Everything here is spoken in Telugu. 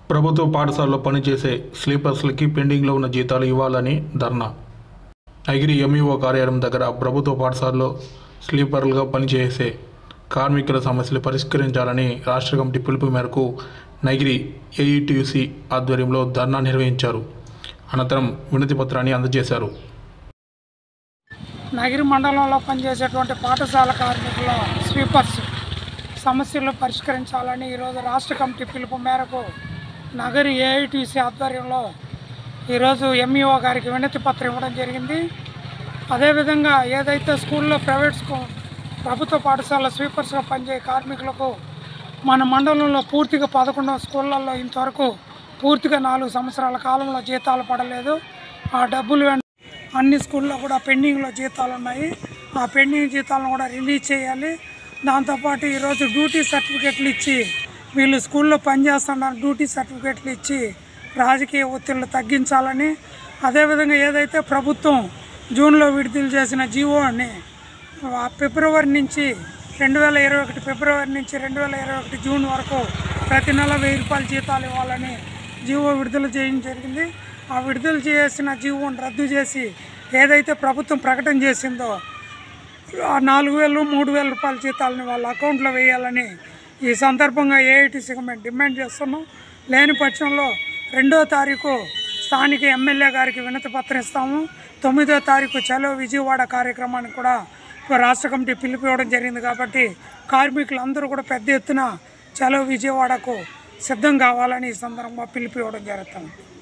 ప్రభుత్వ పాఠశాలలో పనిచేసే స్లీపర్స్లకి పెండింగ్లో ఉన్న జీతాలు ఇవ్వాలని ధర్నా అగిరి ఎంఈఓ కార్యాలయం దగ్గర ప్రభుత్వ పాఠశాలలో స్లీపర్లుగా పనిచేసే కార్మికుల సమస్యలు పరిష్కరించాలని రాష్ట్ర కమిటీ పిలుపు మేరకు నగిరి ఏఈటీయూసీ ఆధ్వర్యంలో ధర్నా నిర్వహించారు అనంతరం వినతి పత్రాన్ని అందజేశారు నగిరి మండలంలో పనిచేసేటువంటి పాఠశాల కార్మికుల స్వీపర్స్ సమస్యలు పరిష్కరించాలని ఈరోజు రాష్ట్ర కమిటీ పిలుపు మేరకు నగరి ఏఐటీసీ ఆధ్వర్యంలో ఈరోజు ఎంఈఓ గారికి వినతి పత్రం ఇవ్వడం జరిగింది అదేవిధంగా ఏదైతే స్కూల్లో ప్రైవేట్ స్కూల్ ప్రభుత్వ పాఠశాల స్వీపర్స్గా పనిచేయ కార్మికులకు మన మండలంలో పూర్తిగా పదకొండు స్కూళ్ళల్లో ఇంతవరకు పూర్తిగా నాలుగు సంవత్సరాల కాలంలో జీతాలు పడలేదు ఆ డబ్బులు వెంట అన్ని స్కూల్లో కూడా పెండింగ్లో జీతాలు ఉన్నాయి ఆ పెండింగ్ జీతాలను కూడా రిలీజ్ చేయాలి దాంతోపాటు ఈరోజు డ్యూటీ సర్టిఫికెట్లు ఇచ్చి వీళ్ళు స్కూల్లో పనిచేస్తున్నారు డ్యూటీ సర్టిఫికెట్లు ఇచ్చి రాజకీయ ఒత్తిళ్లు తగ్గించాలని అదేవిధంగా ఏదైతే ప్రభుత్వం జూన్లో విడుదల చేసిన జీవోని ఆ ఫిబ్రవరి నుంచి రెండు వేల ఇరవై ఒకటి ఫిబ్రవరి నుంచి రెండు వేల ఇరవై ఒకటి జూన్ వరకు ప్రతి నెల వెయ్యి రూపాయల జీతాలు ఇవ్వాలని జీవో విడుదల చేయడం జరిగింది ఆ విడుదల చేసిన జీవోని రద్దు చేసి ఏదైతే ప్రభుత్వం ప్రకటన చేసిందో ఆ నాలుగు వేలు మూడు వేల రూపాయల జీతాలని వాళ్ళ అకౌంట్లో వేయాలని ఈ సందర్భంగా ఏఐటీసీకి మేము డిమాండ్ చేస్తున్నాం లేని పక్షంలో రెండో తారీఖు స్థానిక ఎమ్మెల్యే గారికి వినతి పత్రం ఇస్తాము తొమ్మిదో తారీఖు చలో విజయవాడ కార్యక్రమానికి కూడా రాష్ట్ర కమిటీ పిలుపు ఇవ్వడం జరిగింది కాబట్టి కార్మికులందరూ కూడా పెద్ద ఎత్తున చలో విజయవాడకు సిద్ధం కావాలని ఈ సందర్భంగా పిలుపు ఇవ్వడం జరుగుతుంది